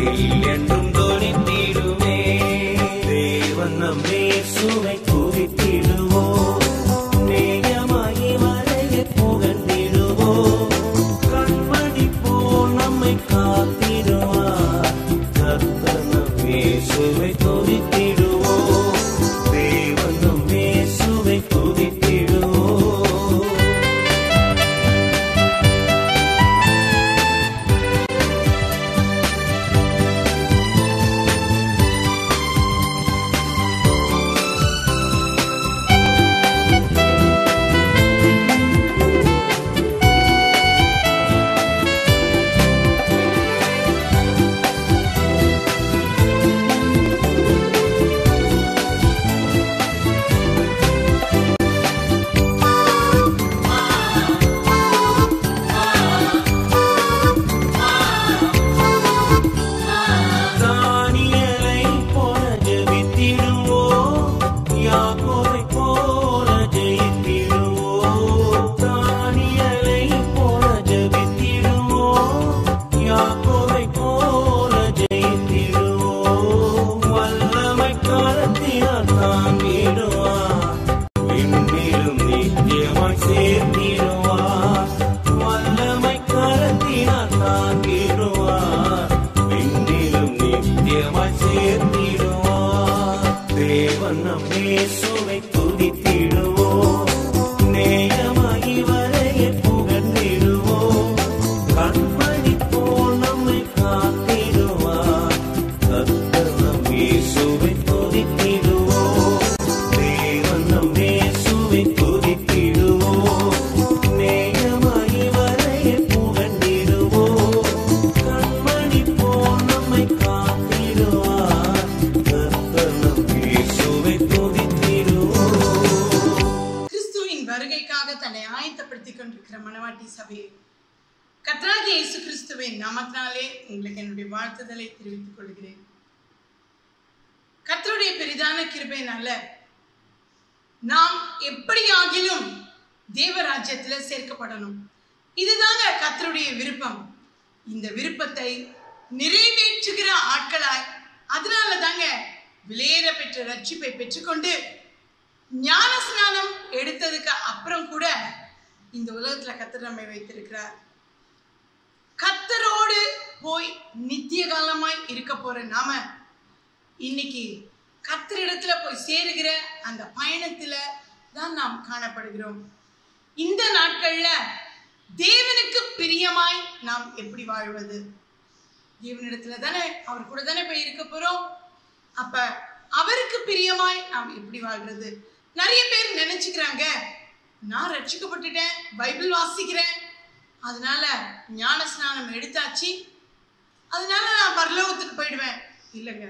என்றும் தொனித்திடுமே தேவன் நம்மே சுவை துதித்திடுவோம் நேயமாகி வரைய புகழ்ந்திடுவோம் கண்மணி போல் நம்மை காத்திடுவார் கர்த்தர் நம்மே சுவை துதித்திடுவோம் தேவன் நம்மே சுவை துதித்திடுவோம் தானியலை போல ஜெபித்திடுவோம் யாக்கோபை போல ஜெயித்திடுவோம் தானியலை போல ஜெபித்திடுவோம் யாக்கோபை போல ஜெயித்திடுவோம் வல்லமை காலத்தினால் தாங்கிடுவார் விண்ணிலும் நித்தியமாய் சேர்த்திடுவார் வல்லமை கரத்தினால் தாங்கிடுவார் விண்ணிலும் நித்தியமாய் சேர்த்திடுவார் தேவன் நம்மே சுவை துதித்திடுவோம் நேயமாகி வரைய புகழ்ந்திடுவோம் கண்மணி போல் நம்மை காத்திடுவார் கர்த்தர் நம்மே சுவை துதித்திடுவோம் தேவன் நம்மே சுவை துதித்திடுவோம் நேயமாகி வரைய புகழ்ந்திடுவோம் கண்மணி போல் நம்மை காத்திடுவார் கர்த்தர் நம்மே சுவை துதித்திடுவோம் கிறிஸ்துவின் வருகைக்காக தன்னை ஆயத்தப்படுத்திக் கொண்டிருக்கிற மணவாட்டி சபையை கர்த்தராகிய இயேசு கிறிஸ்துவின் நாமத்தினாலே உங்களுக்கு என்னுடைய வாழ்த்துதலை தெரிவித்துக் கொள்கிறேன் கர்த்தருடைய பெரிதான கிருபையினால நாம் எப்படியாகிலும் தேவராஜ்யத்துல சேர்க்கப்படணும் இதுதாங்க கர்த்தருடைய விருப்பம் இந்த விருப்பத்தை நிறைவேற்றுகிற ஆட்களாய் அதனால தாங்க விலையேற பெற்ற ரட்சிப்பை பெற்றுக்கொண்டு ஞான ஸ்நானம் எடுத்ததுக்கு அப்புறம் கூட இந்த உலகத்துல கத்தர் நம்மை வைத்திருக்கிறார் கத்தரோடு போய் நித்திய காலமாய் இருக்க போற நாம இன்னைக்கு கத்தரிடத்துல போய் சேருகிற அந்த பயணத்துல தான் நாம் காணப்படுகிறோம் இந்த நாட்கள்ல தேவனுக்கு பிரியமாய் நாம் எப்படி வாழ்வது தேவனிடத்துல தானே அவர் கூட தானே போய் இருக்க போறோம் அப்ப அவருக்கு பிரியமாய் நாம் எப்படி வாழ்றது நிறைய பேர் நினைச்சுக்கிறாங்க நான் ரட்சிக்கப்பட்டுட்டேன் பைபிள் வாசிக்கிறேன் அதனால ஞான ஸ்நானம் எடுத்தாச்சு அதனால நான் பரலோகத்துக்கு போயிடுவேன் இல்லைங்க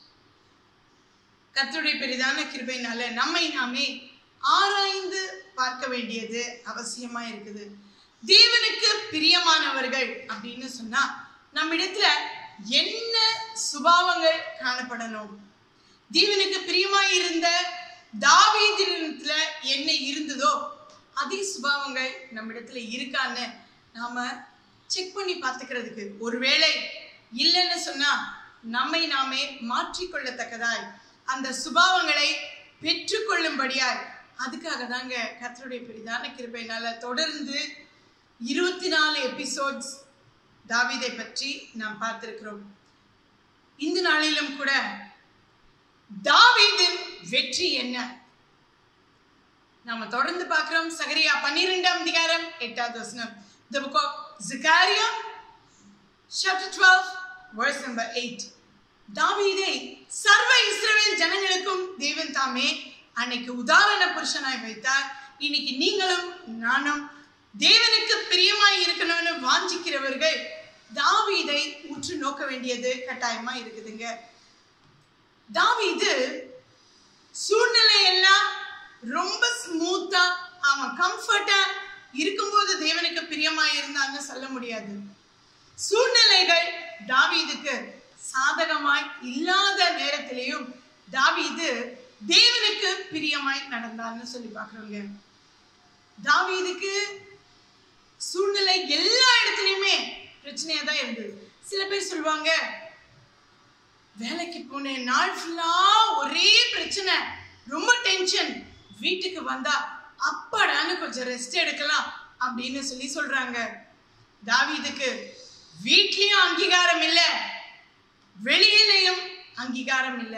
கர்த்தருடைய பெரிதான கிருபையினால நம்மை நாமே ஆராய்ந்து பார்க்க வேண்டியது அவசியமா இருக்குது தேவனுக்கு பிரியமானவர்கள் அப்படின்னு சொன்னா நம்மிடத்துல என்ன சுபாவங்கள் காணப்படணும் தேவனுக்கு பிரியமாய் இருந்த தாவீதினத்துல என்ன இருந்ததோ அதே சுபாவங்கள் நம்மிடத்துல இருக்கான்னு நாம செக் பண்ணி பார்த்துக்கிறதுக்கு ஒருவேளை இல்லைன்னு சொன்னா நம்மை நாமே மாற்றிக்கொள்ளத்தக்கதாய் அந்த சுபாவங்களை பெற்றுக்கொள்ளும்படியாய் அதுக்காக தாங்க கர்த்தருடைய பெரிதான கிருபையினால தொடர்ந்து இருபத்தி நாலு எபிசோட்ஸ் தாவீதை பற்றி நாம் பார்த்திருக்கிறோம் இந்த நாளிலும் கூட தாவீதின் வெற்றி என்ன நாம தொடர்ந்து பார்க்கிறோம் சகரியா பன்னிரெண்டாம் அதிகாரம் எட்டாவது வசனம் the book of Zechariah chapter 12 verse number 8 தாவீதை சர்வ இஸ்ரவேல் ஜனங்களுக்கும் தேவன் தாமே அன்னைக்கு உதாரண புருஷனாய் வைத்தார் இன்னைக்கு நீங்களும் நானும் தேவனுக்கு பிரியமாய் இருக்கணும்னு வாஞ்சிக்கிறவர்கள் தாவீதை உற்று நோக்க வேண்டியது கட்டாயமா இருக்குதுங்க தாவீது சூழ்நிலை எல்லாம் ரொம்ப ஸ்மூத்தா அவன் கம்ஃபர்ட்டா இருக்கும்போது தேவனுக்கு பிரியமா இருந்தான்னு சொல்ல முடியாது சூழ்நிலைகள் தாவீதுக்கு சாதகமாய் இல்லாத நேரத்திலையும் தாவீது தேவனுக்கு பிரியமாய் நடந்தான்னு சொல்லி பார்க்குறோங்க தாவீதுக்கு சூழ்நிலை எல்லா இடத்துலையுமே பிரச்சனையா தான் இருந்தது சில பேர் சொல்லுவாங்க வேலைக்கு போனேன் நாள் ஃபுல்லா ஒரே பிரச்சனை ரொம்ப டென்ஷன் வீட்டுக்கு வந்தா அப்பாடான்னு கொஞ்சம் ரெஸ்ட் எடுக்கலாம் அப்படின்னு சொல்லி சொல்றாங்க தாவீதுக்கு வீட்லயும் அங்கீகாரம் இல்ல வெளியிலையும் அங்கீகாரம் இல்ல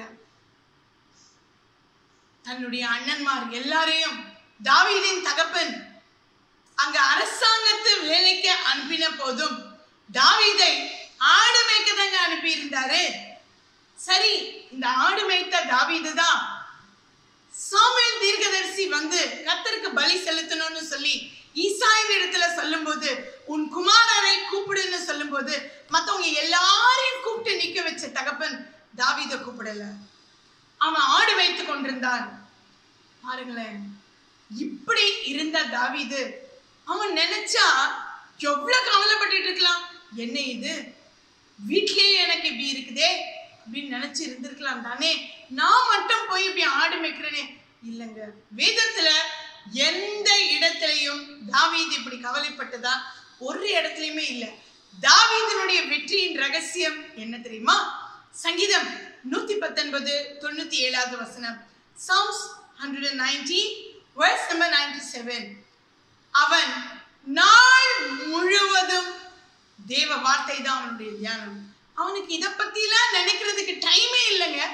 தன்னுடைய அண்ணன்மார் எல்லாரையும் தாவீதின் தகப்பன் அங்க அரசாங்கத்து வேலைக்கு அனுப்பின போதும் தாவீதை ஆடு மேய்க்கதாங்க அனுப்பி இருந்தாரு சரி இந்த ஆடு மேய்த்த தாவீது தான் சாமுவேல் தீர்க்கதரிசி வந்து கர்த்தருக்கு பலி செலுத்தணும்னு சொல்லி ஈசாயின் இடத்துல சொல்லும்போது உன் குமாரரை கூப்பிடுன்னு சொல்லும்போது மத்தவங்க எல்லாரையும் கூப்பிட்டு நிக்க வச்ச தகப்பன் தாவீதை கூப்பிடல அவன் ஆடு வைத்து கொண்டிருந்தான் பாருங்களேன் இப்படி இருந்த தாவீது அவன் நினைச்சா எவ்வளவு கவலைப்பட்டுட்டு இருக்கலாம் என்ன இது வீட்லயே எனக்கு இப்படி இருக்குதே அப்படின்னு நினைச்சு இருந்திருக்கலாம் தானே நான் மட்டும் போய் இப்படி ஆடு மேய்க்கிறேனே இல்லைங்க வேதத்துல எந்த இடத்துலயும் தாவீது இப்படி கவலைப்பட்டதா ஒரு இடத்துலயுமே இல்ல தாவீதினுடைய வெற்றியின் ரகசியம் என்ன தெரியுமா சங்கீதம் நூத்தி பத்தொன்பது தொண்ணூத்தி ஏழாவது வசனம் psalms hundred and ninety verse number 97 அவன் நாள் முழுவதும் தேவ வார்த்தை தான் அவனுடைய தியானம் அவனுக்கு இத பத்திலாம் நினைக்கிறதுக்கு டைமே இல்லைங்க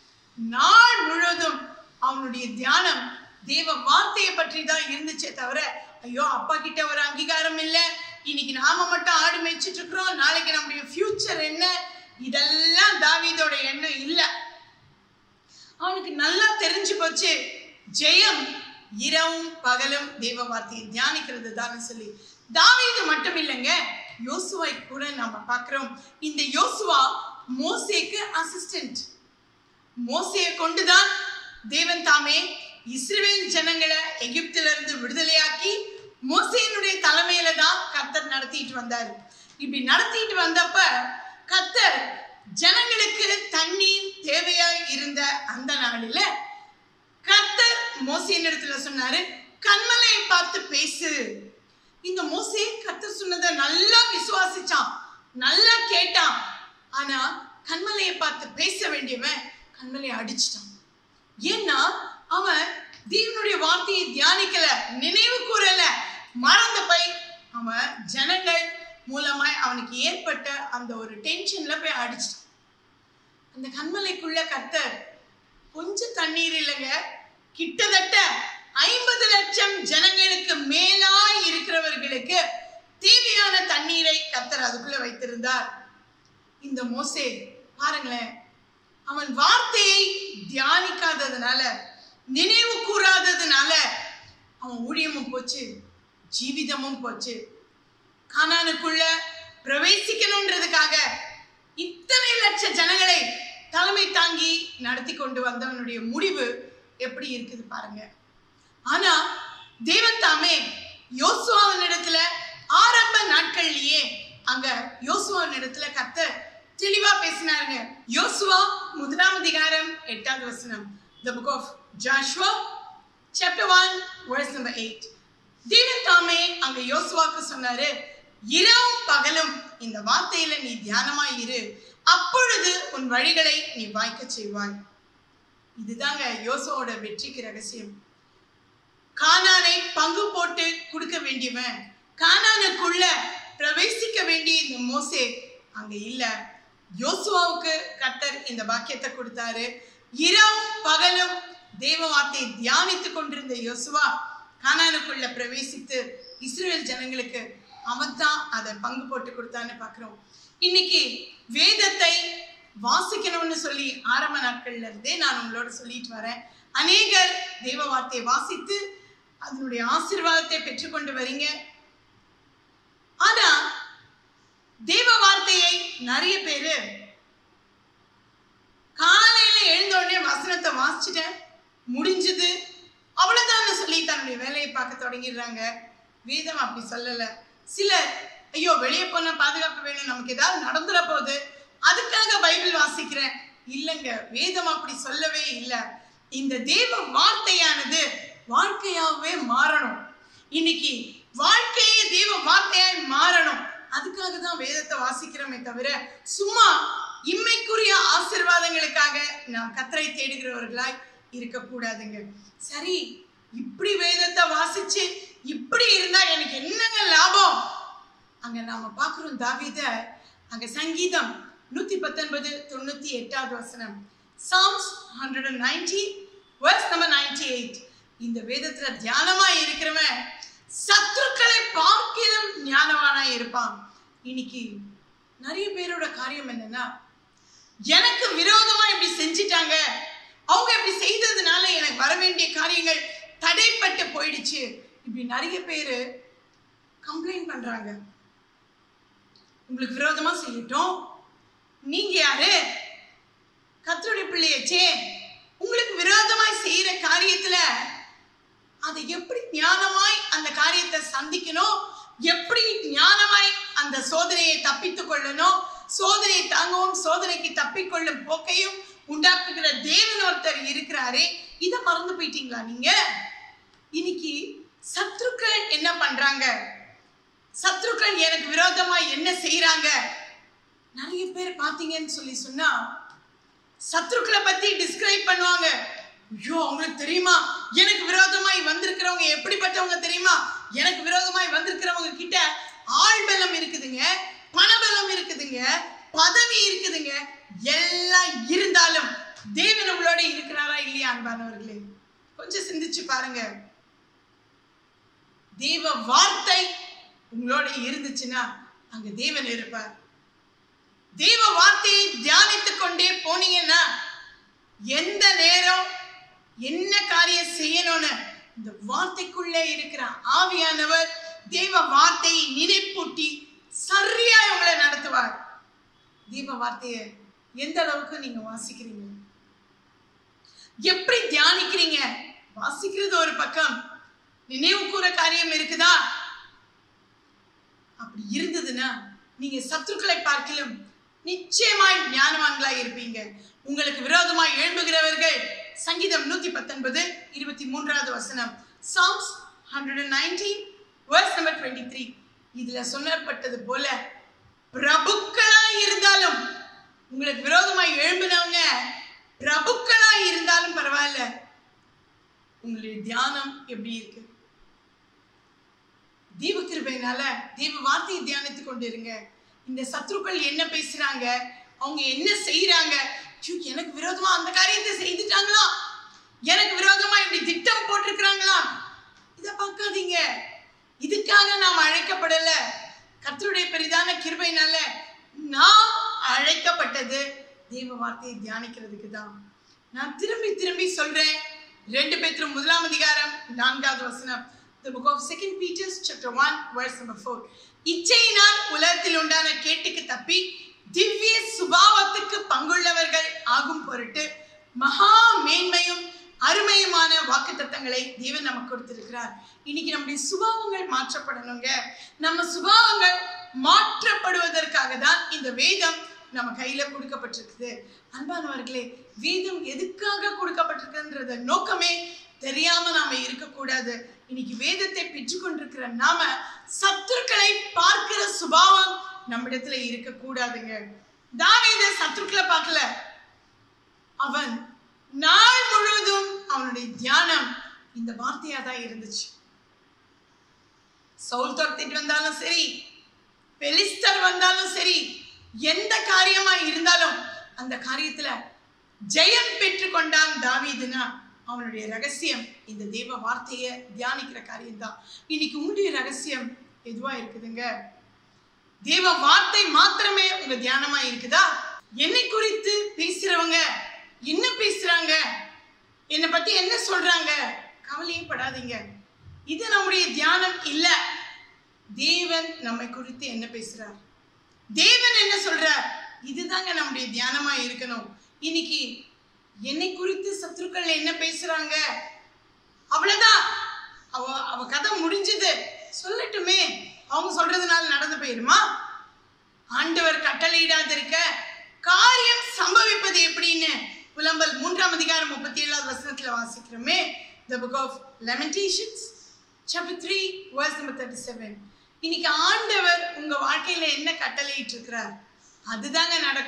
நாள் முழுவதும் அவனுடைய தியானம் தேவ வார்த்தையை பற்றி தான் இருந்துச்சே தவிர ஐயோ அப்பா கிட்ட ஒரு அங்கீகாரம் இல்லை இன்னைக்கு நாம மட்டும் ஆடு மேய்ச்சிட்டு இருக்கிறோம் நாளைக்கு நம்முடைய ஃபியூச்சர் என்ன இதெல்லாம் தாவீதோட எண்ணம் இல்லை அவனுக்கு நல்லா தெரிஞ்சு போச்சு ஜெயம் இரவும் பகலும் தேவ வார்த்தையை தியானிக்கிறது தான் சொல்லி தாவீது மட்டும் இல்லைங்க யோசுவை கூட நாம பார்க்கிறோம் இந்த யோசுவா மோசேக்கு அசிஸ்டன்ட் மோசையை கொண்டுதான் தேவன் தாமே இஸ்ரவேல் ஜனங்களை எகிப்தில இருந்து விடுதலையாக்கி மோசையினுடைய தலைமையில தான் கர்த்தர் நடத்திட்டு வந்தாரு இப்படி நடத்திட்டு வந்தப்ப கர்த்தர் ஜனங்களுக்கு தண்ணீர் தேவையா இருந்த அந்த நாளில கர்த்தர் மோசையின் இடத்துல சொன்னாரு கண்மலையை பார்த்து பேசு இந்த மோசே கர்த்தர் சொன்னதை நல்லா விசுவாசிச்சான் நல்லா கேட்டான் ஆனா கண்மலையை பார்த்து பேச வேண்டியவன் கண்மலையை அடிச்சிட்டான் ஏன்னா அவன் தேவனுடைய வார்த்தையை தியானிக்கல நினைவு கூறல மறந்து போய் அவன் ஜனங்கள் மூலமாய் அவனுக்கு ஏற்பட்ட அந்த ஒரு டென்ஷன்ல போய் அடிச்சிட்டான் அந்த கண்மலைக்குள்ள கர்த்தர் கொஞ்சம் தண்ணீர் இல்லைங்க கிட்டத்தட்ட ஐம்பது லட்சம் ஜனங்களுக்கு மேலாய் இருக்கிறவர்களுக்கு தேவையான தண்ணீரை கர்த்தர் அதுக்குள்ள வைத்திருந்தார் இந்த மோசே பாருங்களேன் அவன் வார்த்தையை தியானிக்காததுனால நினைவு கூறாததுனால அவன் ஊழியமும் போச்சு ஜீவிதமும் போச்சு கானானுக்குள்ள பிரவேசிக்கணுன்றதுக்காக இத்தனை லட்ச ஜனங்களை தலைமை தாங்கி நடத்தி கொண்டு வந்தவனுடைய முடிவு எப்படி இருக்குது பாருங்க ஆனா தேவன் தாமே யோசுவாவின் இடத்துல ஆரம்ப நாட்கள்லயே அங்க யோசுவாவின் இடத்துல கத்த தெளிவா பேசினாருங்க யோசுவா முதலாம் அதிகாரம் எட்டாவது வசனம் the book of Joshua chapter 1 verse number 8 தேவன் தாமே அங்க யோசுவாக்கு சொன்னாரு இரவும் பகலும் இந்த வார்த்தையில நீ தியானமாய் இரு அப்பொழுது உன் வழிகளை நீ வாய்க்க செய்வாய் இதுதாங்க யோசுவோட வெற்றிக்கு ரகசியம் கானானை பங்கு போட்டு கொடுக்க வேண்டியவன் கானானுக்குள்ள பிரவேசிக்க வேண்டிய இந்த மோசே அங்க இல்ல யோசுவாவுக்கு கர்த்தர் இந்த பாக்கியத்தை கொடுத்தாரு இரவும் பகலும் தேவ வார்த்தையை தியானித்துக் கொண்டிருந்த யோசுவா கானானுக்குள்ள பிரவேசித்து இஸ்ரேல் ஜனங்களுக்கு அவன் தான் அதை பங்கு போட்டு கொடுத்தான்னு பார்க்கிறோம் இன்னைக்கு வேதத்தை வாசிக்கணும்னு சொல்லி ஆரம்ப நாட்கள்ல இருந்தே நான் உங்களோட சொல்லிட்டு வரேன் அநேகர் தேவ வார்த்தையை வாசித்து அதனுடைய ஆசீர்வாதத்தை பெற்றுக்கொண்டு வரீங்க ஆனா தேவ வார்த்தையை நிறைய பேரு காலையில எழுந்த உடனே வசனத்தை வாசிச்சுட்டேன் முடிஞ்சது அவ்வளவுதான் சொல்லி தன்னுடைய வேலையை பார்க்க தொடங்கிடுறாங்க வேதம் அப்படி சொல்லல சிலர் ஐயோ வெளியே போன பாதுகாப்பு வேணும் நமக்கு ஏதாவது நடந்துட போகுது அதுக்காக பைபிள் வாசிக்கிறேன் இல்லைங்க வேதம் அப்படி சொல்லவே இல்லை இந்த தேவ வார்த்தையானது வாழ்க்கையாகவே மாறணும் இன்னைக்கு வாழ்க்கையே தேவ வார்த்தையாய் மாறணும் அதுக்காக தான் வேதத்தை வாசிக்கிறோமே தவிர சும்மா இம்மைக்குரிய ஆசிர்வாதங்கள் ஆசீர்வாதங்களுக்காக நாம் கத்தரை தேடுகிறவர்களாய் இருக்கக்கூடாதுங்க சரி இப்படி வேதத்தை வாசிச்சு இப்படி இருந்தா எனக்கு என்னங்க லாபம் அங்க நாம பார்க்கிறோம் தாவீத அங்க சங்கீதம் நூத்தி பத்தொன்பது தொண்ணூத்தி எட்டாவது வசனம் psalms hundred and ninety verse number ninety eight இந்த வேதத்துல தியானமா இருக்கிறவன் சத்துருக்களை பார்க்கிலும் ஞானவானா இருப்பான் இன்னைக்கு நிறைய பேரோட காரியம் என்னன்னா எனக்கு விரோதமா இப்படி செஞ்சிட்டாங்க அவங்க இப்படி செய்ததுனால எனக்கு வர வேண்டிய காரியங்கள் தடைப்பட்டு போயிடுச்சு இப்படி நிறைய பேரு கம்ப்ளைண்ட் பண்றாங்க உங்களுக்கு விரோதமா செய்யட்டும் நீங்க யாரு கத்தருடைய பிள்ளையச்சே உங்களுக்கு விரோதமாய் செய்யற காரியத்துல அதை எப்படி ஞானமாய் அந்த காரியத்தை சந்திக்கணும் எப்படி ஞானமாய் அந்த சோதனையை தப்பித்துக் கொள்ளணும் சோதனையை தாங்கவும் சோதனைக்கு தப்பிக்கொள்ளும் போக்கையும் உண்டாக்குகிற தேவன் ஒருத்தர் இருக்கிறாரே இதை மறந்து போயிட்டீங்களா நீங்க இன்னைக்கு சத்ருக்கள் என்ன பண்றாங்க சத்ருக்கள் எனக்கு விரோதமா என்ன செய்யறாங்க நிறைய பேர் பாத்தீங்கன்னு சொல்லி சொன்னா சத்ருக்களை பத்தி டிஸ்கிரைப் பண்ணுவாங்க ஐயோ அவங்களுக்கு தெரியுமா எனக்கு விரோதமாய் வந்திருக்கிறவங்க எப்படிப்பட்டவங்க தெரியுமா எனக்கு விரோதமாய் வந்திருக்கிறவங்க கிட்ட ஆள் பலம் இருக்குதுங்க பணபலம் இருக்குதுங்க பதவி இருக்குதுங்க எல்லாம் இருந்தாலும் தேவன் உங்களோட இருக்கிறாரா இல்லையா அன்பானவர்களே கொஞ்சம் சிந்திச்சு பாருங்க தேவ வார்த்தை உங்களோட இருந்துச்சுன்னா அங்க தேவன் இருப்பார் தேவ வார்த்தையை தியானித்துக் கொண்டே போனீங்கன்னா எந்த நேரம் என்ன காரியம் செய்யணும்னு இந்த வார்த்தைக்குள்ளே இருக்கிற ஆவியானவர் தேவ வார்த்தையை நினைப்பூட்டி சரியா உங்களை நடத்துவார் தேவ வார்த்தையை எந்த அளவுக்கு நீங்க வாசிக்கிறீங்க எப்படி தியானிக்கிறீங்க வாசிக்கிறது ஒரு பக்கம் நினைவு கூற காரியம் இருக்குதா அப்படி இருந்ததுன்னா நீங்க சத்துருக்களை பார்க்கலும் நிச்சயமாய் ஞானவான்களாய் இருப்பீங்க உங்களுக்கு விரோதமாய் எழும்புகிறவர்கள் சங்கீதம் நூத்தி பத்தொன்பது இருபத்தி மூன்றாவது வசனம் psalms hundred and nineteen verse number twenty three இதுல சொல்லப்பட்டது போல பிரபுக்களாய் இருந்தாலும் உங்களுக்கு விரோதமாய் எழும்பினவங்க பிரபுக்களாய் இருந்தாலும் பரவாயில்ல உங்களுடைய தியானம் எப்படி இருக்கு தீப கிருபையினால தேவ வார்த்தையை தியானித்துக் கொண்டு இருங்க இந்த சத்ருக்கள் என்ன பேசுறாங்க அவங்க என்ன செய்யறாங்க ஐயோ, எனக்கு விரோதமா அந்த காரியத்தை செய்துட்டாங்களா எனக்கு விரோதமா இப்படி திட்டம் போட்டிருக்கிறாங்களா இத பார்க்காதீங்க இதுக்காக நாம் அழைக்கப்படல கர்த்தருடைய பெரிதான கிருபையினால நாம் அழைக்கப்பட்டது தேவ வார்த்தையை தியானிக்கிறதுக்கு தான் நான் திரும்பி திரும்பி சொல்றேன் ரெண்டு பேரும் முதலாம் அதிகாரம் நான்காவது வசனம் The book of Second Peter chapter 1 verse number 4 இச்சையினால் உலகத்தில் உண்டான கேட்டுக்கு தப்பி திவ்ய சுபாவத்துக்கு பங்குள்ளவர்கள் ஆகும் பொருட்டு மகா மேன்மையும் அருமையுமான வாக்குத்தத்தங்களை தேவன் நமக்கு கொடுத்திருக்கிறார் இன்னைக்கு நம்முடைய சுபாவங்கள் மாற்றப்படணுங்க நம்ம சுபாவங்கள் மாற்றப்படுவதற்காக தான் இந்த வேதம் நம்ம கையில கொடுக்கப்பட்டிருக்குது அன்பானவர்களே வேதம் எதுக்காக கொடுக்கப்பட்டிருக்குன்றத நோக்கமே தெரியாம நாம இருக்கக்கூடாது இன்னைக்கு வேதத்தை பெற்றுக்கொண்டிருக்கிற நாம சத்துருக்களை பார்க்கிற சுபாவம் நம்மிடத்துல இருக்கக்கூடாதுங்க தாவீது சத்துருக்களை பார்க்கல அவன் நாள் முழுவதும் அவனுடைய தியானம் இந்த வார்த்தையா தான் இருந்துச்சு சவுல் துரத்திட்டு வந்தாலும் சரி பெலிஸ்தர் வந்தாலும் சரி எந்த காரியமா இருந்தாலும் அந்த காரியத்துல ஜெயம் பெற்றுக்கொண்டான் தாவீதுனா அவனுடைய ரகசியம் இந்த தேவ வார்த்தையை தியானிக்கிற காரியம்தான் இன்னைக்கு உங்களுடைய ரகசியம் எதுவா இருக்குதுங்க தேவ வார்த்தை மாத்திரமே உங்க தியானமா இருக்குதா என்னை குறித்து பேசுறவங்க என்ன பேசுறாங்க என்னை பத்தி என்ன சொல்றாங்க கவலையே படாதீங்க இது நம்முடைய தியானம் இல்ல தேவன் நம்மை குறித்து என்ன பேசுறார் தேவன் என்ன சொல்றார் இதுதாங்க நம்முடைய தியானமா இருக்கணும் இன்னைக்கு என்னை குறித்து சத்துருக்கள் என்ன பேசுறாங்க அவ்வளவுதான் அவ அவ கதை முடிஞ்சது சொல்லட்டுமே அவங்க சொல்றதுனால நடந்து போயிருமா ஆண்டவர் கட்டளையிடாதிருக்க காரியம் சம்பவிப்பது எப்படின்னு புலம்பல் மூன்றாம் அதிகாரம் முப்பத்தி ஏழாவது வசனத்துல வாசிக்கிறோமே the book of lamentations chapter three verse number thirty seven இன்னைக்கு ஆண்டவர் உங்க வாழ்க்கையில என்ன கட்டளையிட்டு இருக்கிறார் அதுதாங்க நடக்கும்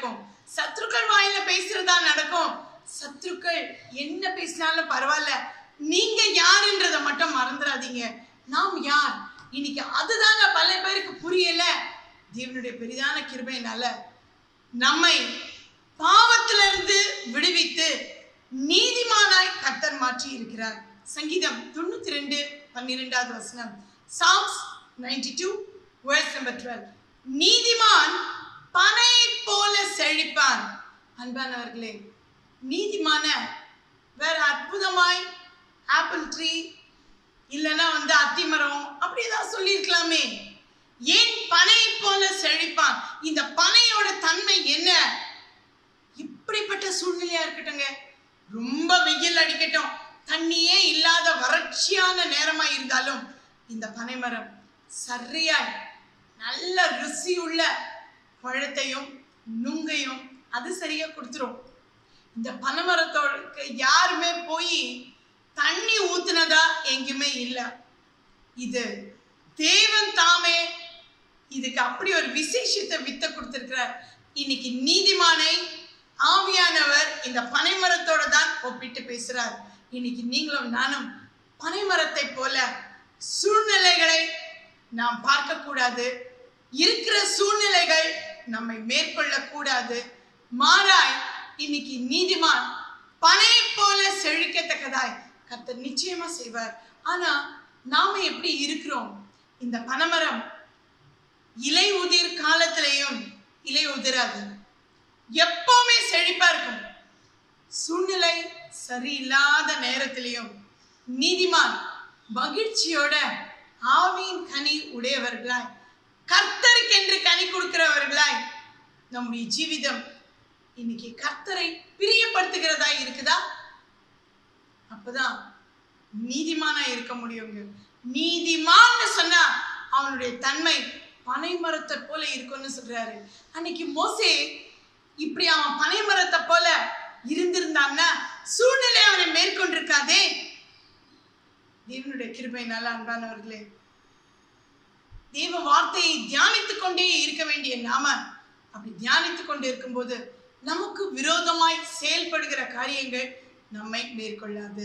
சத்துருக்கள் வாயில பேசுறதா நடக்கும் சத்துருக்கள் என்ன பேசினாலும் பரவாயில்ல நீங்க யாருன்றத மட்டும் மறந்துடாதீங்க நாம் யார் இன்னைக்கு அதுதாங்க பல பேருக்கு புரியல தேவனுடைய பெரிதான கிருபையினால நம்மை பாவத்திலிருந்து விடுவித்து நீதிமானாய் கர்த்தர் மாற்றி இருக்கிறார் சங்கீதம் தொண்ணூத்தி ரெண்டு பன்னிரெண்டாவது வசனம் psalms ninety two verse number twelve நீதிமான் பனை போல செழிப்பான் அன்பானவர்களே நீதிமான வேற அற்புதமாய் ஆப்பிள் ட்ரீ இல்லைன்னா வந்து அத்திமரம் அப்படி ஏதாவது சொல்லியிருக்கலாமே ஏன் பனை போல செழிப்பான் இந்த பனையோட தன்மை என்ன இப்படிப்பட்ட சூழ்நிலையா இருக்கட்டுங்க ரொம்ப வெயில் அடிக்கட்டும் தண்ணியே இல்லாத வறட்சியான நேரமா இருந்தாலும் இந்த பனைமரம் சரியாய் நல்ல ருசியுள்ள பழத்தையும் நுங்கையும் அது சரியா கொடுத்துரும் இந்த பனைமரத்தோட யாருமே போய் தண்ணி ஊத்துனதா எங்கேயுமே இல்லை இது தேவன் தாமே இதுக்கு அப்படி ஒரு விசேஷத்தை வித்த கொடுத்திருக்கிறார் இன்னைக்கு நீதிமானை ஆவியானவர் இந்த பனைமரத்தோட தான் ஒப்பிட்டு பேசுறார் இன்னைக்கு நீங்களும் நானும் பனைமரத்தை போல சூழ்நிலைகளை நாம் பார்க்க கூடாது இருக்கிற சூழ்நிலைகள் நம்மை மேற்கொள்ள கூடாது மாறாய் இன்னைக்கு நீதிமான் பனை போல செழிக்கத்தக்கதாய் கர்த்தர் நிச்சயமா செய்வார் ஆனா நாம எப்படி இருக்கிறோம் இந்த பனைமரம் இலை உதிர் காலத்திலையும் இலை உதிராது எப்பவுமே செழிப்பா இருக்கும் சூழ்நிலை சரியில்லாத நேரத்திலையும் நீதிமான் மகிழ்ச்சியோட ஆவியின் கனி உடையவர்களாய் கர்த்தருக்கென்று கனி கொடுக்கிறவர்களாய் நம்முடைய ஜீவிதம் இன்னைக்கு கர்த்தரை பிரியப்படுத்துகிறதா இருக்குதா அப்பதான் நீதிமானா இருக்க முடியுங்க நீதிமான்னு சொன்னா அவனுடைய தன்மை பனை மரத்தை போல இருக்கும்னு சொல்றாரு அன்னைக்கு மோசே இப்படி அவன் பனை மரத்தை போல இருந்திருந்தான்னா சூழ்நிலை அவனை மேற்கொண்டிருக்காதே தேவனுடைய கிருபை நல்ல அன்பானவர்களே தேவ வார்த்தையை தியானித்துக் கொண்டே இருக்க வேண்டிய நாம அப்படி தியானித்துக் கொண்டு இருக்கும்போது நமக்கு விரோதமாய் செயல்படுகிற காரியங்கள் நம்மை மேற்கொள்ளாது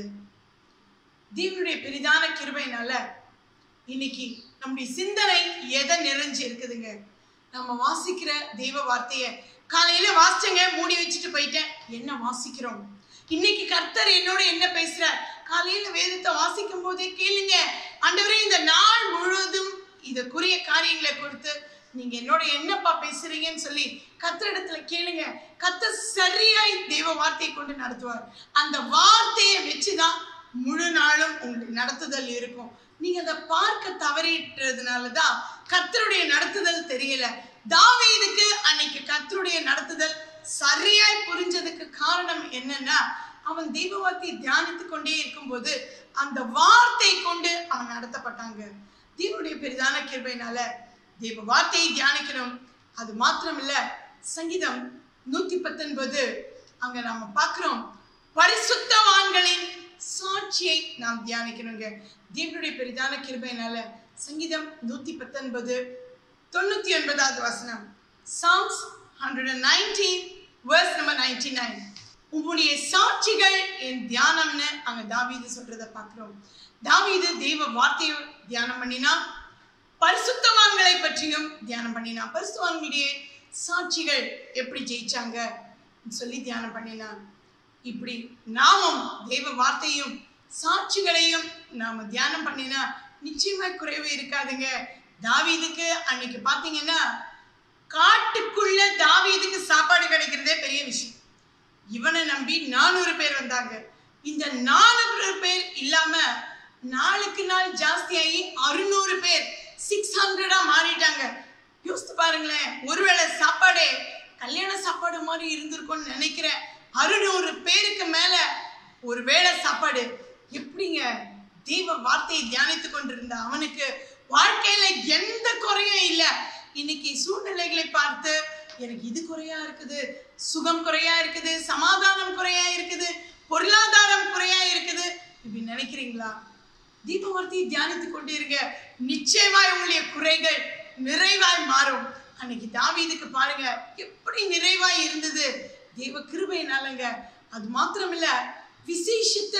தேவனுடைய பெரிதான கிருபையினால இன்னைக்கு நம்முடைய சிந்தனை எதை நிறைஞ்சு இருக்குதுங்க நம்ம வாசிக்கிற தெய்வ வார்த்தைய காலையில வாசிச்சங்க மூடி வச்சுட்டு போயிட்டேன் என்ன வாசிக்கிறோம் இன்னைக்கு கர்த்தர் என்னோட என்ன பேசுறார் காலையில வேதத்தை வாசிக்கும் போதே கேளுங்க ஆண்டவரே இந்த நாள் முழுவதும் இதற்குரிய காரியங்களை கொடுத்து நீங்க என்னோட என்னப்பா பேசுறீங்கன்னு சொல்லி கத்தரிடத்துல கேளுங்க கத்த சரியாய் தெய்வ வார்த்தையை கொண்டு நடத்துவார் அந்த வார்த்தையை வச்சுதான் முழு நாளும் உங்களுக்கு நடத்துதல் இருக்கும் நீங்க அதை பார்க்க தவறிட்டதுனால தான் கத்தருடைய நடத்துதல் தெரியல தாவீதுக்கு அன்னைக்கு கத்தருடைய நடத்துதல் சரியாய் புரிஞ்சதுக்கு காரணம் என்னன்னா அவன் தெய்வ வார்த்தையை தியானித்து கொண்டே இருக்கும்போது அந்த வார்த்தை கொண்டு அவன் நடத்தப்பட்டாங்க தேவனுடைய பெரிதான கிருபையினால தெய்வ வார்த்தையை தியானிக்கணும் அது மாத்திரம் இல்ல சங்கீதம் நூத்தி பத்தொன்பது அங்க நாம பார்க்கிறோம் பரிசுத்தவான்களின் சாட்சியை நாம் தியானிக்கணுங்க தேவனுடைய பெரிதான கிருபையினால சங்கீதம் நூத்தி பத்தொன்பது தொண்ணூத்தி ஒன்பதாவது வசனம் psalms hundred and nineteen verse number ninety nine உங்களுடைய சாட்சிகள் என் தியானம்னு அங்க தாவீது சொல்றத பார்க்கிறோம் தாவீது தெய்வ வார்த்தையை தியானம் பண்ணினா பரிசுத்தவான்களை பற்றியும் தியானம் பண்ணினா பரிசுத்தவான்களுடைய சாட்சிகள் எப்படி ஜெயிச்சாங்க சொல்லி தியானம் பண்ணினான் இப்படி நாமும் தெய்வ வார்த்தையும் சாட்சிகளையும் நாம தியானம் பண்ணினா நிச்சயமா குறைவு இருக்காதுங்க தாவீதுக்கு அன்னைக்கு பாத்தீங்கன்னா காட்டுக்குள்ள தாவீதுக்கு சாப்பாடு கிடைக்கிறதே பெரிய விஷயம் இவனை நம்பி நானூறு பேர் வந்தாங்க இந்த நானூறு பேர் இல்லாம நாளுக்கு நாள் ஜாஸ்தியாகி அறுநூறு பேர் சிக்ஸ் ஹண்ட்ரடா மாறிட்டாங்க யோசித்து பாருங்களேன் ஒருவேளை சாப்பாடே கல்யாண சாப்பாடு மாதிரி இருந்திருக்கும்னு நினைக்கிறேன் அறுநூறு பேருக்கு மேல ஒரு வேளை சாப்பாடு எப்படிங்க தெய்வ வார்த்தையை தியானித்து கொண்டிருந்த அவனுக்கு வாழ்க்கையில எந்த குறையும் இல்லை இன்னைக்கு சூழ்நிலைகளை பார்த்து எனக்கு இது குறையா இருக்குது சுகம் குறையா இருக்குது சமாதானம் குறையா இருக்குது பொருளாதாரம் குறையா இருக்குது இப்படி நினைக்கிறீங்களா தீப வார்த்தையை தியானித்துக் கொண்டே இருங்க நிச்சயமாய் உங்களுடைய குறைகள் நிறைவாய் மாறும் அன்னைக்கு தாவீதுக்கு பாருங்க எப்படி நிறைவா இருந்தது தேவ கிருபையினாலங்க அது மாத்திரமில்ல விசேஷித்த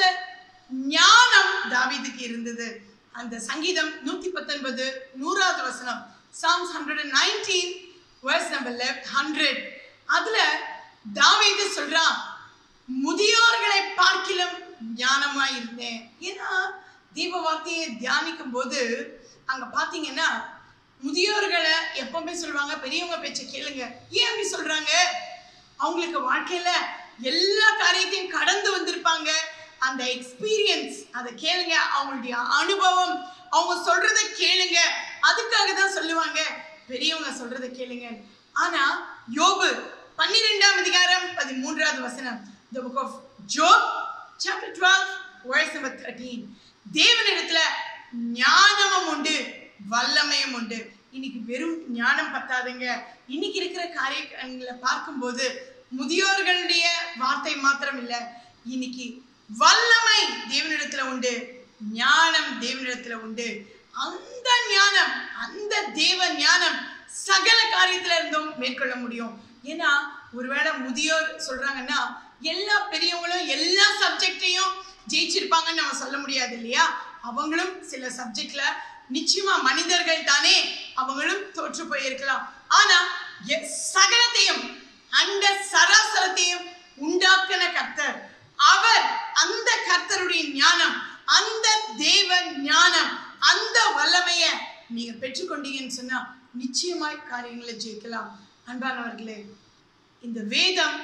ஞானம் தாவீதுக்கு இருந்தது அந்த சங்கீதம் நூத்தி பத்தொன்பது நூறாவது வசனம் psalms hundred and nineteen verse number left hundred அதுல தாவீது சொல்றான் முதியோர்களை பார்க்கிலும் ஞானமா இருந்தேன் ஏன்னா தீப வார்த்தையை தியானிக்கும் போது அங்க பாத்தீங்கன்னா முதியோர்களை எப்பவுமே சொல்லுவாங்க பெரியவங்க பேச்ச கேளுங்க ஏன் அப்படி சொல்றாங்க அவங்களுக்கு வாழ்க்கையில எல்லா காரியத்தையும் கடந்து வந்திருப்பாங்க அந்த எக்ஸ்பீரியன்ஸ் அதை கேளுங்க அவங்களுடைய அனுபவம் அவங்க சொல்றத கேளுங்க அதுக்காக தான் சொல்லுவாங்க பெரியவங்க சொல்றத கேளுங்க ஆனா யோபு பன்னிரெண்டாம் அதிகாரம் பதிமூன்றாவது வசனம் the book of job chapter 12 verse number 13 தேவனிடத்துல ஞானமும் உண்டு வல்லமையும் உண்டு இன்னைக்கு வெறும் ஞானம் பத்தாதுங்க இன்னைக்கு இருக்கிற காரியங்களை பார்க்கும்போது முதியோர்களுடைய வார்த்தை மாத்திரம் இல்ல இன்னைக்கு வல்லமை தேவனிடத்துல உண்டு ஞானம் தேவனிடத்துல உண்டு அந்த ஞானம் அந்த தேவ ஞானம் சகல காரியத்துல இருந்தும் மேற்கொள்ள முடியும் ஏன்னா ஒருவேளை முதியோர் சொல்றாங்கன்னா எல்லா பெரியவங்களும் எல்லா சப்ஜெக்டையும் ஜெயிச்சிருப்பாங்கன்னு நம்ம சொல்ல முடியாது இல்லையா அவங்களும் சில சப்ஜெக்ட்ல நிச்சயமா மனிதர்கள் தானே அவங்களும் தோற்று போயிருக்கலாம் ஆனா எ- சகலத்தையும் அந்த சராசரத்தையும் உண்டாக்கின கர்த்தர் அவர் அந்த கர்த்தருடைய ஞானம் அந்த தேவ ஞானம் அந்த வல்லமைய நீங்க பெற்றுக்கொண்டீங்கன்னு சொன்னா நிச்சயமாய் காரியங்களை ஜெயிக்கலாம் அன்பானவர்களே இந்த வேதம்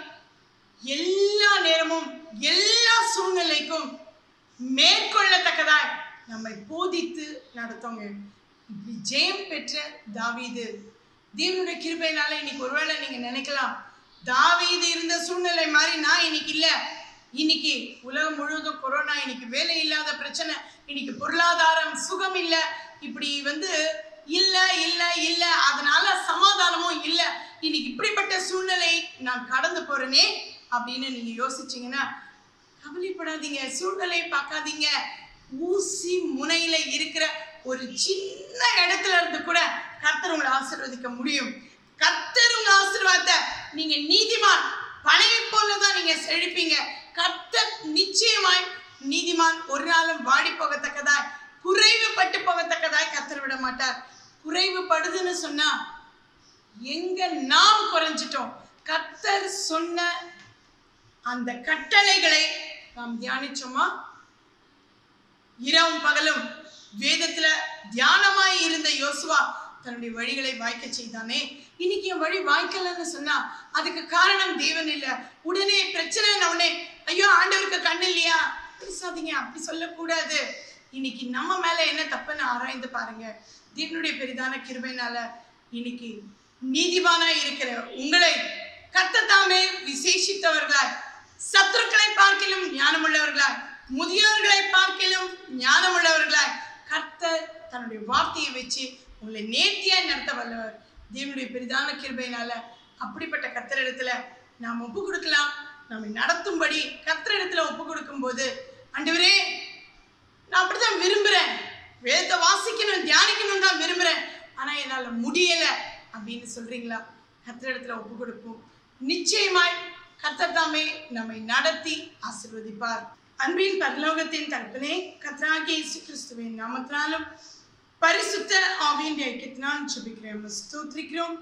எல்லா நேரமும் எல்லா சூழ்நிலைக்கும் மேற்கொள்ளத்தக்கதாய் நம்மை போதித்து நடத்துங்க இப்படி ஜெயம் பெற்ற தாவீது தேவனுடைய கிருபையினால இன்னைக்கு ஒருவேளை நீங்க நினைக்கலாம் தாவீது இருந்த சூழ்நிலை மாதிரி நான் இன்னைக்கு இல்ல இன்னைக்கு உலகம் முழுவதும் கொரோனா இன்னைக்கு வேலை இல்லாத பிரச்சனை இன்னைக்கு பொருளாதாரம் சுகம் இல்ல இப்படி வந்து இல்ல இல்ல இல்ல அதனால சமாதானமும் இல்ல இன்னைக்கு இப்படிப்பட்ட சூழ்நிலை நான் கடந்து போறேனே அப்படின்னு நீங்க யோசிச்சீங்கன்னா கவலைப்படாதீங்க சூழ்நிலையை பார்க்காதீங்க ஊசி முனையில இருக்கிற ஒரு சின்ன இடத்துல இருந்து கூட கர்த்தர் உங்களை ஆசீர்வதிக்க முடியும் கர்த்தர் உங்க ஆசீர்வாதத்தை நீங்க நீதிமான் பனையை போலதான் நீங்க செழிப்பீங்க கர்த்தர் நிச்சயமாய் நீதிமான் ஒரு நாளும் வாடி போகத்தக்கதாய் குறைவுபட்டு போகத்தக்கதாய் கர்த்தர் விட மாட்டார் குறைவுபடுதுன்னு சொன்னா எங்க நாம் குறைஞ்சிட்டோம் கர்த்தர் சொன்ன அந்த கட்டளைகளை நாம் தியானிச்சோமா இரவும் பகலும் வேதத்துல தியானமாய் இருந்த யோசுவா தன்னுடைய வழிகளை வாய்க்க செய்தானே இன்னைக்கு என் வழி வாய்க்கலன்னு சொன்னா அதுக்கு காரணம் தேவன் இல்ல உடனே பிரச்சனை உடனே ஐயோ ஆண்டவருக்கு கண்ணு இல்லையா பேசாதீங்க அப்படி சொல்லக்கூடாது இன்னைக்கு நம்ம மேல என்ன தப்புன்னு ஆராய்ந்து பாருங்க தேவனுடைய பெரிதான கிருபைனால இன்னைக்கு நீதிமானா இருக்கிற உங்களை கர்த்தத்தாமே விசேஷித்தவர்களாய் சத்துருக்களை பார்க்கிலும் ஞானமுள்ளவர்களாய் முதியோர்களை பார்க்கிலும் ஞானமுள்ளவர்களாய் கர்த்தர் தன்னுடைய வார்த்தையை வச்சு உங்களை நேர்த்தியாய் நடத்த வல்லவர் தேவனுடைய பெரிதான கிருபையினால அப்படிப்பட்ட கர்த்தரிடத்துல நாம் ஒப்பு கொடுக்கலாம் நம்மை நடத்தும்படி கர்த்தரிடத்துல ஒப்பு கொடுக்கும் போது ஆண்டவரே நான் அப்படிதான் விரும்புறேன் வேதத்தை வாசிக்கணும் தியானிக்கணும் தான் விரும்புறேன் ஆனா என்னால முடியல அப்படின்னு சொல்றீங்களா கர்த்தரிடத்துல ஒப்பு கொடுப்போம் நிச்சயமாய் கர்த்தர் தாமே நம்மை நடத்தி ஆசீர்வதிப்பார் அன்பின் பரலோகத்தின் தகப்பனே கர்த்தராகிய இயேசு கிறிஸ்துவின் நாமத்தினாலும் பரிசுத்த ஆவியின் ஐக்கியத்தினால் ஜெபிக்கிறேன் உம்மை ஸ்தோத்திரிக்கிறோம்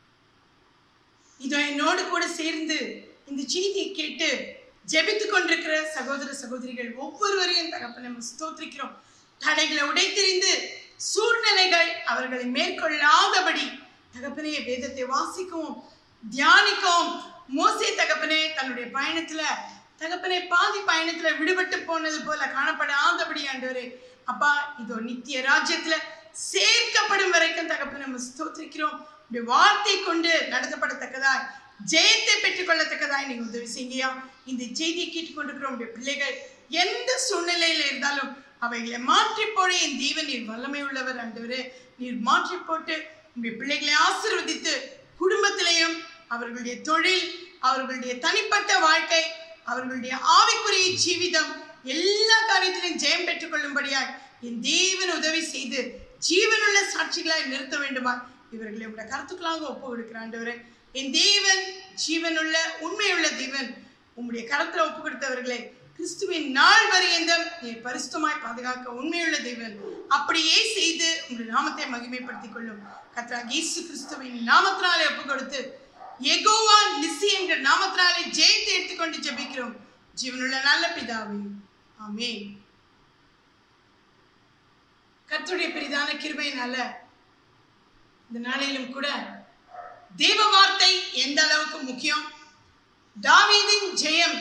இதோ என்னோடு கூட சேர்ந்து இந்த செய்தியை கேட்டு ஜெபித்துக் கொண்டிருக்கிற சகோதர சகோதரிகள் ஒவ்வொருவரையும் தகப்பனை நம்ம ஸ்தோத்திரிக்கிறோம் தடைகளை உடைத்தெறிந்து சூழ்நிலைகள் அவர்களை மேற்கொள்ளாதபடி தகப்பனே வேதத்தை வாசிக்கவும் தியானிக்கவும் மோசே தகப்பனே தன்னுடைய பயணத்துல தகப்பனே பாதி பயணத்துல விடுபட்டு போனது போல காணப்படாதபடி ஆண்டவரே அப்பா இதோ நித்திய ராஜ்யத்துல சேர்க்கப்படும் வரைக்கும் தகப்பனை நம்ம ஸ்தோத்திரிக்கிறோம் உடைய வார்த்தை கொண்டு நடத்தப்படத்தக்கதாய் ஜெயத்தை பெற்றுக்கொள்ளத்தக்கதாய் நீங்க உதவி செய்யுங்கயா இந்த செய்தியை கேட்டுக்கொண்டிருக்கிற உடைய பிள்ளைகள் எந்த சூழ்நிலையில இருந்தாலும் அவைகளை மாற்றி போட என் தேவன் நீர் வல்லமை உள்ளவர் ஆண்டவரே நீர் மாற்றி போட்டு உங்களுடைய பிள்ளைகளை ஆசீர்வதித்து குடும்பத்திலையும் அவர்களுடைய தொழில் அவர்களுடைய தனிப்பட்ட வாழ்க்கை அவர்களுடைய ஆவிக்குரிய ஜீவிதம் எல்லா காரியத்திலும் ஜெயம் பெற்றுக் கொள்ளும்படியாய் என் தேவன் உதவி செய்து ஜீவனுள்ள சாட்சிகளாய் நிறுத்த வேண்டுமா இவர்களை உடைய கருத்துக்களாக ஒப்பு கொடுக்கிறேன் ஆண்டவரே என் தேவன் ஜீவனுள்ள உண்மையுள்ள தேவன் உம்முடைய கரத்துல ஒப்பு கொடுத்தவர்களை கிறிஸ்துவின் நாள் வரையந்தம் நீ பரிசுத்தமாய் பாதுகாக்க உண்மையுள்ள தேவன் அப்படியே செய்து உங்களுடைய நாமத்தை மகிமைப்படுத்திக் கொள்ளும் கத்ரா இயேசு கிறிஸ்துவின் நாமத்தினாலே ஒப்பு கொடுத்து எகோவா நிசி என்ற நாமத்தினாலே ஜெயத்தை எடுத்துக்கொண்டு ஜெபிக்கிறோம் ஜீவனுள்ள நல்ல பிதாவே ஆமென் கர்த்தருடைய பெரிதான கிருபையினால இந்த நாளிலும் கூட தேவ வார்த்தை எந்த அளவுக்கு முக்கியம் தாவீதின் ஜெயம்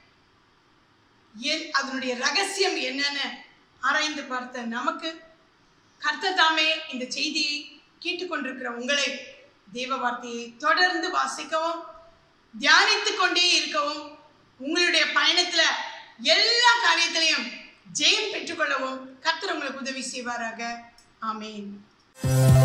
என் அதனுடைய ரகசியம் என்னன்னு ஆராய்ந்து பார்த்த நமக்கு கர்த்தர் தாமே இந்த செய்தியை கேட்டுக்கொண்டிருக்கிற உங்களை தேவ வார்த்தையை தொடர்ந்து வாசிக்கவும் தியானித்துக் கொண்டே இருக்கவும் உங்களுடைய பயணத்துல எல்லா காரியத்திலையும் ஜெயம் பெற்றுக்கொள்ளவும் கர்த்தர் உங்களுக்கு உதவி செய்வாராக ஆமென்